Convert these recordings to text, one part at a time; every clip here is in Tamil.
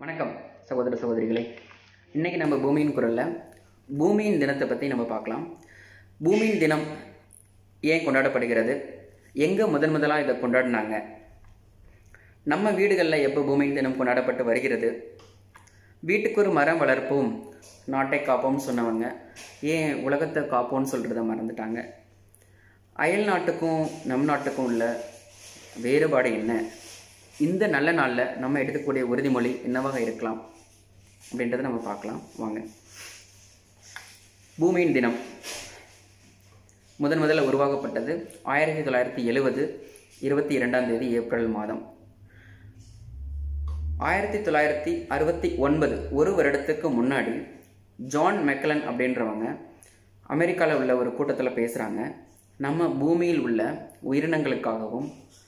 வணக்கம் சகோதர சகோதரிகளே இன்னைக்கு நம்ம பூமியின் குரலில் பூமியின் தினத்தை பற்றி நம்ம பார்க்கலாம் பூமியின் தினம் ஏன் கொண்டாடப்படுகிறது எங்கே முதன் முதலாக இதை கொண்டாடினாங்க நம்ம வீடுகளில் எப்போ பூமியின் தினம் கொண்டாடப்பட்டு வருகிறது வீட்டுக்கு ஒரு மரம் வளர்ப்போம் நாட்டை காப்போம்னு சொன்னவங்க ஏன் உலகத்தை காப்போம்னு சொல்கிறத மறந்துட்டாங்க அயல் நாட்டுக்கும் நம் நாட்டுக்கும் உள்ள வேறுபாடு என்ன இந்த நல்ல நாளில் நம்ம எடுக்கக்கூடிய உறுதிமொழி என்னவாக இருக்கலாம் அப்படின்றத நம்ம பார்க்கலாம் வாங்க பூமியின் தினம் முதன் முதல்ல உருவாக்கப்பட்டது ஆயிரத்தி தொள்ளாயிரத்தி எழுவது இருபத்தி இரண்டாம் தேதி ஏப்ரல் மாதம் ஆயிரத்தி தொள்ளாயிரத்தி அறுபத்தி ஒன்பது ஒரு வருடத்துக்கு முன்னாடி ஜான் மெக்கலன் அப்படின்றவங்க அமெரிக்காவில் உள்ள ஒரு கூட்டத்தில் பேசுகிறாங்க நம்ம பூமியில் உள்ள உயிரினங்களுக்காகவும்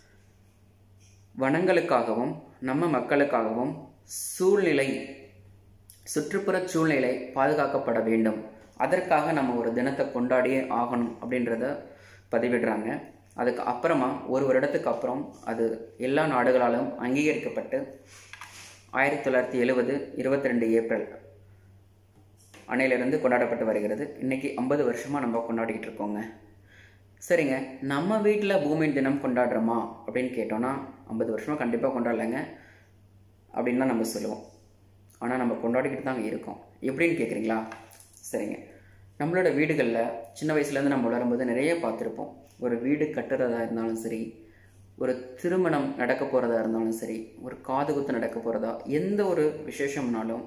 வனங்களுக்காகவும் நம்ம மக்களுக்காகவும் சூழ்நிலை சுற்றுப்புற சூழ்நிலை பாதுகாக்கப்பட வேண்டும் அதற்காக நம்ம ஒரு தினத்தை கொண்டாடியே ஆகணும் அப்படின்றத பதிவிடுறாங்க அதுக்கு அப்புறமா ஒரு வருடத்துக்கு அப்புறம் அது எல்லா நாடுகளாலும் அங்கீகரிக்கப்பட்டு ஆயிரத்தி தொள்ளாயிரத்தி எழுவது இருபத்தி ரெண்டு ஏப்ரல் அணையிலிருந்து கொண்டாடப்பட்டு வருகிறது இன்னைக்கு ஐம்பது வருஷமாக நம்ம கொண்டாடிக்கிட்டு இருக்கோங்க சரிங்க நம்ம வீட்டில் பூமியின் தினம் கொண்டாடுறோமா அப்படின்னு கேட்டோன்னா ஐம்பது வருஷமாக கண்டிப்பாக கொண்டாடலைங்க அப்படின்னு தான் நம்ம சொல்லுவோம் ஆனால் நம்ம கொண்டாடிக்கிட்டு தாங்க இருக்கோம் எப்படின்னு கேட்குறீங்களா சரிங்க நம்மளோட வீடுகளில் சின்ன வயசுலேருந்து நம்ம வளரும்போது நிறைய பார்த்துருப்போம் ஒரு வீடு கட்டுறதா இருந்தாலும் சரி ஒரு திருமணம் நடக்க போகிறதா இருந்தாலும் சரி ஒரு காது குத்து நடக்க போகிறதா எந்த ஒரு விசேஷம்னாலும்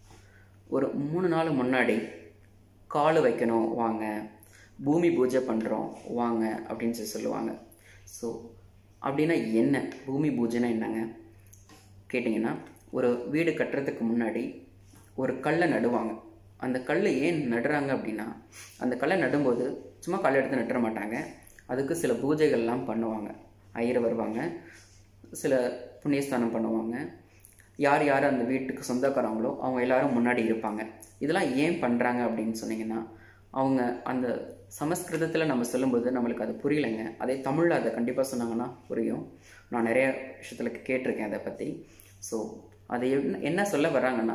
ஒரு மூணு நாள் முன்னாடி கால் வைக்கணும் வாங்க பூமி பூஜை பண்ணுறோம் வாங்க அப்படின்னு சொல்லி சொல்லுவாங்க ஸோ அப்படின்னா என்ன பூமி பூஜைனா என்னங்க கேட்டிங்கன்னா ஒரு வீடு கட்டுறதுக்கு முன்னாடி ஒரு கல்லை நடுவாங்க அந்த கல் ஏன் நடுறாங்க அப்படின்னா அந்த கல்லை நடும்போது சும்மா கல் எடுத்து நட்டுற மாட்டாங்க அதுக்கு சில பூஜைகள்லாம் பண்ணுவாங்க ஐயர் வருவாங்க சில புண்ணியஸ்தானம் பண்ணுவாங்க யார் யார் அந்த வீட்டுக்கு சொந்தக்காரங்களோ அவங்க எல்லாரும் முன்னாடி இருப்பாங்க இதெல்லாம் ஏன் பண்ணுறாங்க அப்படின்னு சொன்னீங்கன்னா அவங்க அந்த சமஸ்கிருதத்தில் நம்ம சொல்லும்போது நம்மளுக்கு அது புரியலைங்க அதே தமிழில் அதை கண்டிப்பாக சொன்னாங்கன்னா புரியும் நான் நிறைய விஷயத்தில் கேட்டிருக்கேன் அதை பற்றி ஸோ அது என்ன என்ன சொல்ல வர்றாங்கன்னா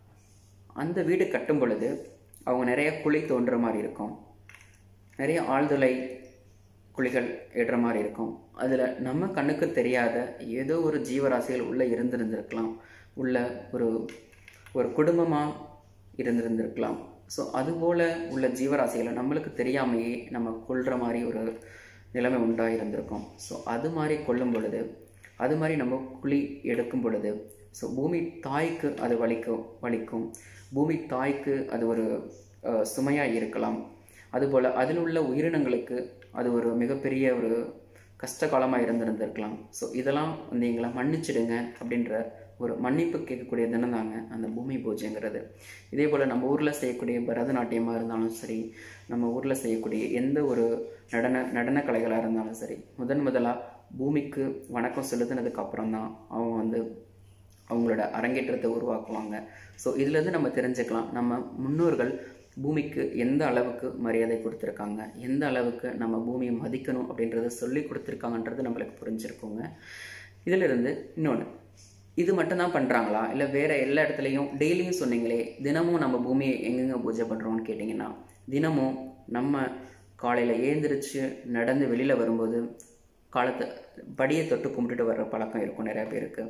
அந்த வீடு கட்டும் பொழுது அவங்க நிறைய குழி தோன்ற மாதிரி இருக்கும் நிறைய ஆழ்துளை குழிகள் இடுற மாதிரி இருக்கும் அதில் நம்ம கண்ணுக்கு தெரியாத ஏதோ ஒரு ஜீவராசிகள் உள்ளே இருந்திருந்திருக்கலாம் உள்ள ஒரு ஒரு குடும்பமாக இருந்திருந்திருக்கலாம் ஸோ அதுபோல் உள்ள ஜீவராசிகளை நம்மளுக்கு தெரியாமையே நம்ம கொள்கிற மாதிரி ஒரு நிலைமை உண்டாக இருந்திருக்கும் ஸோ அது மாதிரி கொள்ளும் பொழுது அது மாதிரி நம்ம குழி எடுக்கும் பொழுது ஸோ பூமி தாய்க்கு அது வலிக்கும் வலிக்கும் பூமி தாய்க்கு அது ஒரு சுமையாக இருக்கலாம் அதுபோல் அதில் உள்ள உயிரினங்களுக்கு அது ஒரு மிகப்பெரிய ஒரு கஷ்ட காலமாக இருந்திருந்திருக்கலாம் ஸோ இதெல்லாம் வந்து எங்களை மன்னிச்சிடுங்க அப்படின்ற ஒரு மன்னிப்பு கேட்கக்கூடிய தினம் தாங்க அந்த பூமி பூஜைங்கிறது இதே போல் நம்ம ஊரில் செய்யக்கூடிய பரதநாட்டியமாக இருந்தாலும் சரி நம்ம ஊரில் செய்யக்கூடிய எந்த ஒரு நடன நடன கலைகளாக இருந்தாலும் சரி முதன் முதலாக பூமிக்கு வணக்கம் செலுத்தினதுக்கு அப்புறம் தான் அவங்க வந்து அவங்களோட அரங்கேற்றத்தை உருவாக்குவாங்க ஸோ இதுலேருந்து நம்ம தெரிஞ்சுக்கலாம் நம்ம முன்னோர்கள் பூமிக்கு எந்த அளவுக்கு மரியாதை கொடுத்துருக்காங்க எந்த அளவுக்கு நம்ம பூமியை மதிக்கணும் அப்படின்றத சொல்லி கொடுத்துருக்காங்கன்றது நம்மளுக்கு புரிஞ்சிருக்கோங்க இதிலிருந்து இன்னொன்று இது மட்டும்தான் பண்ணுறாங்களா இல்லை வேறு எல்லா இடத்துலையும் டெய்லியும் சொன்னீங்களே தினமும் நம்ம பூமியை எங்கெங்கே பூஜை பண்ணுறோம்னு கேட்டிங்கன்னா தினமும் நம்ம காலையில் ஏந்திரிச்சு நடந்து வெளியில் வரும்போது காலத்தை படியை தொட்டு கும்பிட்டுட்டு வர்ற பழக்கம் இருக்கும் நிறையா பேருக்கு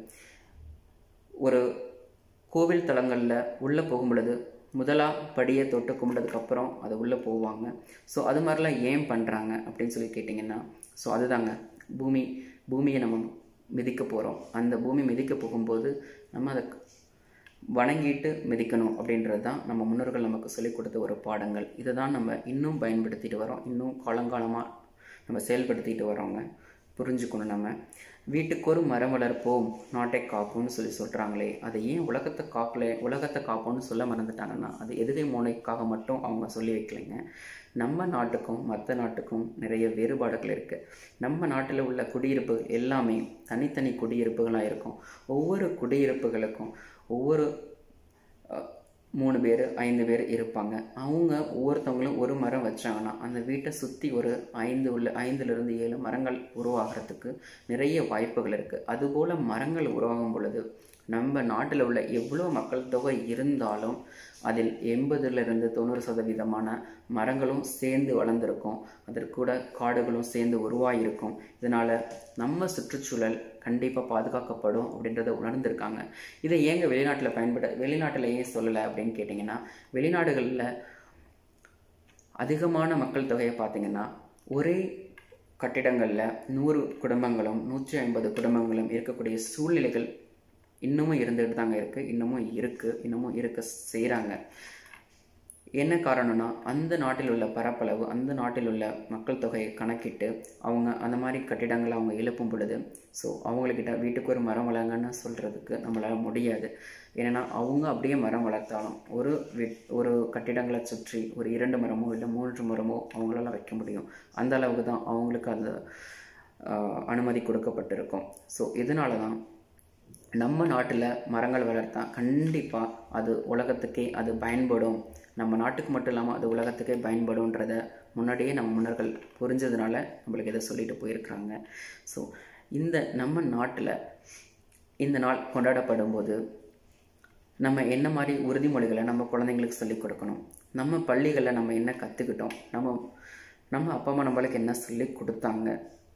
ஒரு கோவில் தலங்களில் உள்ளே போகும் பொழுது முதலாக படியை தொட்டு கும்பிட்டதுக்கப்புறம் அது உள்ளே போவாங்க ஸோ அது மாதிரிலாம் ஏன் பண்ணுறாங்க அப்படின்னு சொல்லி கேட்டிங்கன்னா ஸோ அதுதாங்க பூமி பூமியை நம்ம மிதிக்க போகிறோம் அந்த பூமி மிதிக்க போகும்போது நம்ம அதை வணங்கிட்டு மிதிக்கணும் அப்படின்றது தான் நம்ம முன்னோர்கள் நமக்கு சொல்லிக் கொடுத்த ஒரு பாடங்கள் இதை தான் நம்ம இன்னும் பயன்படுத்திட்டு வரோம் இன்னும் காலங்காலமாக நம்ம செயல்படுத்திட்டு வரோங்க புரிஞ்சுக்கணும் நம்ம வீட்டுக்கு ஒரு மரம் வளர்ப்போம் நாட்டை காப்போம்னு சொல்லி சொல்கிறாங்களே அதை ஏன் உலகத்தை காக்கல உலகத்தை காப்போம்னு சொல்ல மறந்துட்டாங்கன்னா அது எதுகை மோனைக்காக மட்டும் அவங்க சொல்லி வைக்கலைங்க நம்ம நாட்டுக்கும் மற்ற நாட்டுக்கும் நிறைய வேறுபாடுகள் இருக்குது நம்ம நாட்டில் உள்ள குடியிருப்புகள் எல்லாமே தனித்தனி குடியிருப்புகளாக இருக்கும் ஒவ்வொரு குடியிருப்புகளுக்கும் ஒவ்வொரு மூணு பேர் ஐந்து பேர் இருப்பாங்க அவங்க ஒவ்வொருத்தவங்களும் ஒரு மரம் வச்சாங்கன்னா அந்த வீட்டை சுற்றி ஒரு ஐந்து உள்ள ஐந்துலேருந்து ஏழு மரங்கள் உருவாகிறதுக்கு நிறைய வாய்ப்புகள் இருக்குது அதுபோல் மரங்கள் உருவாகும் பொழுது நம்ம நாட்டில் உள்ள எவ்வளோ மக்கள் தொகை இருந்தாலும் அதில் எண்பதுலேருந்து தொண்ணூறு சதவீதமான மரங்களும் சேர்ந்து வளர்ந்துருக்கும் அதற்கூட காடுகளும் சேர்ந்து உருவாகியிருக்கும் இதனால் நம்ம சுற்றுச்சூழல் கண்டிப்பாக பாதுகாக்கப்படும் அப்படின்றத உணர்ந்திருக்காங்க இதை ஏங்க வெளிநாட்டில் பயன்பட வெளிநாட்டில் ஏன் சொல்லலை அப்படின்னு கேட்டிங்கன்னா வெளிநாடுகளில் அதிகமான மக்கள் தொகையை பார்த்தீங்கன்னா ஒரே கட்டிடங்களில் நூறு குடும்பங்களும் நூற்றி ஐம்பது குடும்பங்களும் இருக்கக்கூடிய சூழ்நிலைகள் இன்னமும் இருந்துகிட்டு தாங்க இருக்குது இன்னமும் இருக்குது இன்னமும் இருக்க செய்கிறாங்க என்ன காரணம்னா அந்த நாட்டில் உள்ள பரப்பளவு அந்த நாட்டில் உள்ள மக்கள் தொகையை கணக்கிட்டு அவங்க அந்த மாதிரி கட்டிடங்களை அவங்க எழுப்பும் பொழுது ஸோ அவங்கக்கிட்ட வீட்டுக்கு ஒரு மரம் வளங்கன்னு சொல்கிறதுக்கு நம்மளால் முடியாது ஏன்னா அவங்க அப்படியே மரம் வளர்த்தாலும் ஒரு வீட் ஒரு கட்டிடங்களை சுற்றி ஒரு இரண்டு மரமோ இல்லை மூன்று மரமோ அவங்களால வைக்க முடியும் அந்த அளவுக்கு தான் அவங்களுக்கு அந்த அனுமதி கொடுக்கப்பட்டிருக்கும் ஸோ இதனால தான் நம்ம நாட்டில் மரங்கள் வளர்த்தா கண்டிப்பாக அது உலகத்துக்கே அது பயன்படும் நம்ம நாட்டுக்கு மட்டும் இல்லாமல் அது உலகத்துக்கே பயன்படும்ன்றத முன்னாடியே நம்ம முன்னர்கள் புரிஞ்சதுனால நம்மளுக்கு இதை சொல்லிட்டு போயிருக்கிறாங்க ஸோ இந்த நம்ம நாட்டில் இந்த நாள் கொண்டாடப்படும் போது நம்ம என்ன மாதிரி உறுதிமொழிகளை நம்ம குழந்தைங்களுக்கு சொல்லிக் கொடுக்கணும் நம்ம பள்ளிகளில் நம்ம என்ன கற்றுக்கிட்டோம் நம்ம நம்ம அப்பா அம்மா நம்மளுக்கு என்ன சொல்லி கொடுத்தாங்க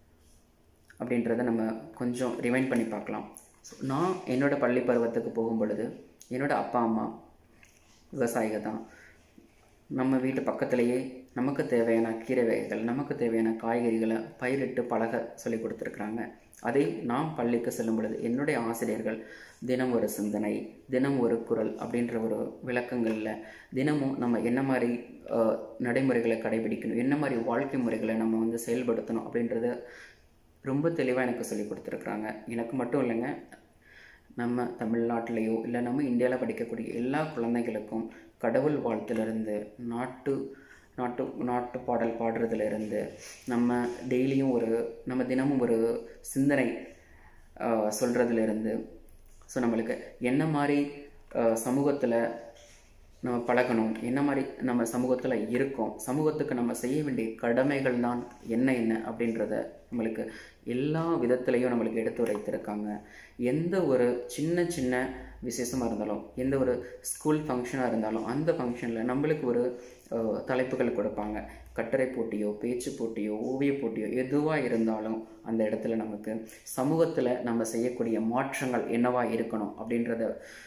அப்படின்றத நம்ம கொஞ்சம் ரிமைண்ட் பண்ணி பார்க்கலாம் ஸோ நான் என்னோடய பள்ளி பருவத்துக்கு போகும் பொழுது என்னோடய அப்பா அம்மா விவசாயிகள் தான் நம்ம வீட்டு பக்கத்துலேயே நமக்கு தேவையான கீரை வகைகள் நமக்கு தேவையான காய்கறிகளை பயிரிட்டு பழக சொல்லி கொடுத்துருக்குறாங்க அதை நான் பள்ளிக்கு செல்லும் பொழுது என்னுடைய ஆசிரியர்கள் தினம் ஒரு சிந்தனை தினம் ஒரு குரல் அப்படின்ற ஒரு விளக்கங்களில் தினமும் நம்ம என்ன மாதிரி நடைமுறைகளை கடைபிடிக்கணும் என்ன மாதிரி வாழ்க்கை முறைகளை நம்ம வந்து செயல்படுத்தணும் அப்படின்றத ரொம்ப தெளிவாக எனக்கு சொல்லி கொடுத்துருக்குறாங்க எனக்கு மட்டும் இல்லைங்க நம்ம தமிழ்நாட்டிலேயோ இல்லை நம்ம இந்தியாவில் படிக்கக்கூடிய எல்லா குழந்தைகளுக்கும் கடவுள் வாழ்த்துலேருந்து நாட்டு நாட்டு நாட்டு பாடல் பாடுறதுலேருந்து நம்ம டெய்லியும் ஒரு நம்ம தினமும் ஒரு சிந்தனை சொல்கிறதுலேருந்து ஸோ நம்மளுக்கு என்ன மாதிரி சமூகத்தில் நம்ம பழகணும் என்ன மாதிரி நம்ம சமூகத்தில் இருக்கோம் சமூகத்துக்கு நம்ம செய்ய வேண்டிய கடமைகள் தான் என்ன என்ன அப்படின்றத நம்மளுக்கு எல்லா விதத்துலேயும் நம்மளுக்கு எடுத்து உரைத்திருக்காங்க எந்த ஒரு சின்ன சின்ன விசேஷமாக இருந்தாலும் எந்த ஒரு ஸ்கூல் ஃபங்க்ஷனாக இருந்தாலும் அந்த ஃபங்க்ஷனில் நம்மளுக்கு ஒரு தலைப்புகள் கொடுப்பாங்க கட்டுரை போட்டியோ பேச்சு போட்டியோ ஓவிய போட்டியோ எதுவாக இருந்தாலும் அந்த இடத்துல நமக்கு சமூகத்தில் நம்ம செய்யக்கூடிய மாற்றங்கள் என்னவா இருக்கணும் அப்படின்றத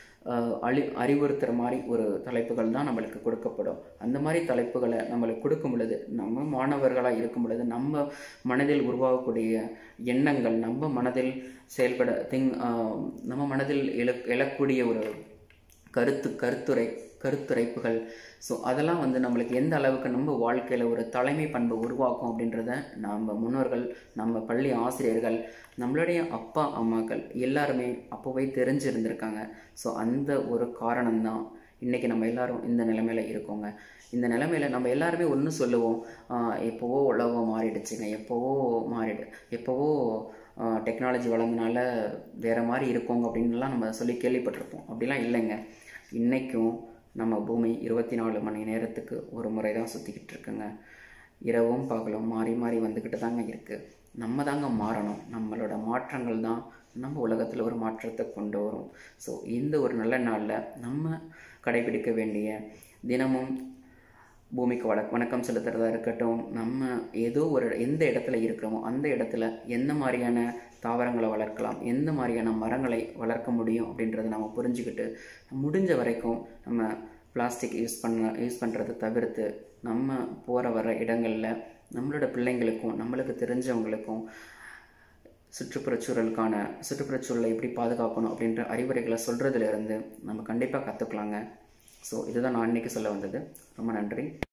அழி அறிவுறுத்துகிற மாதிரி ஒரு தலைப்புகள் தான் நம்மளுக்கு கொடுக்கப்படும் அந்த மாதிரி தலைப்புகளை நம்மளுக்கு கொடுக்கும் பொழுது நம்ம மாணவர்களாக இருக்கும் பொழுது நம்ம மனதில் உருவாகக்கூடிய எண்ணங்கள் நம்ம மனதில் செயல்பட திங் நம்ம மனதில் எழ எழக்கூடிய ஒரு கருத்து கருத்துரை கருத்துரைப்புகள் ஸோ அதெல்லாம் வந்து நம்மளுக்கு எந்த அளவுக்கு நம்ம வாழ்க்கையில் ஒரு தலைமை பண்பு உருவாக்கும் அப்படின்றத நம்ம முன்னோர்கள் நம்ம பள்ளி ஆசிரியர்கள் நம்மளுடைய அப்பா அம்மாக்கள் எல்லாருமே அப்போவே தெரிஞ்சிருந்திருக்காங்க ஸோ அந்த ஒரு காரணம்தான் இன்றைக்கி நம்ம எல்லாரும் இந்த நிலைமையில் இருக்கோங்க இந்த நிலைமையில் நம்ம எல்லாருமே ஒன்று சொல்லுவோம் எப்போவோ உலகம் மாறிடுச்சுங்க எப்போவோ மாறிடு எப்போவோ டெக்னாலஜி வளர்ந்தனால வேறு மாதிரி இருக்கோங்க அப்படின்லாம் நம்ம சொல்லி கேள்விப்பட்டிருப்போம் அப்படிலாம் இல்லைங்க இன்றைக்கும் நம்ம பூமி இருபத்தி நாலு மணி நேரத்துக்கு ஒரு முறை தான் சுற்றிக்கிட்டு இருக்குங்க இரவும் பகலும் மாறி மாறி வந்துக்கிட்டு தாங்க இருக்குது நம்ம தாங்க மாறணும் நம்மளோட மாற்றங்கள் தான் நம்ம உலகத்தில் ஒரு மாற்றத்தை கொண்டு வரும் ஸோ இந்த ஒரு நல்ல நாளில் நம்ம கடைபிடிக்க வேண்டிய தினமும் பூமிக்கு வட வணக்கம் செலுத்துறதா இருக்கட்டும் நம்ம ஏதோ ஒரு எந்த இடத்துல இருக்கிறோமோ அந்த இடத்துல எந்த மாதிரியான தாவரங்களை வளர்க்கலாம் எந்த மாதிரியான மரங்களை வளர்க்க முடியும் அப்படின்றத நம்ம புரிஞ்சுக்கிட்டு முடிஞ்ச வரைக்கும் நம்ம பிளாஸ்டிக் யூஸ் பண்ண யூஸ் பண்ணுறதை தவிர்த்து நம்ம போகிற வர இடங்களில் நம்மளோட பிள்ளைங்களுக்கும் நம்மளுக்கு தெரிஞ்சவங்களுக்கும் சுற்றுப்புறச்சூழலுக்கான சுற்றுப்புறச்சூழலை எப்படி பாதுகாக்கணும் அப்படின்ற அறிவுரைகளை சொல்கிறதுலேருந்து நம்ம கண்டிப்பாக கற்றுக்கலாங்க ஸோ இதுதான் நான் இன்றைக்கி சொல்ல வந்தது ரொம்ப நன்றி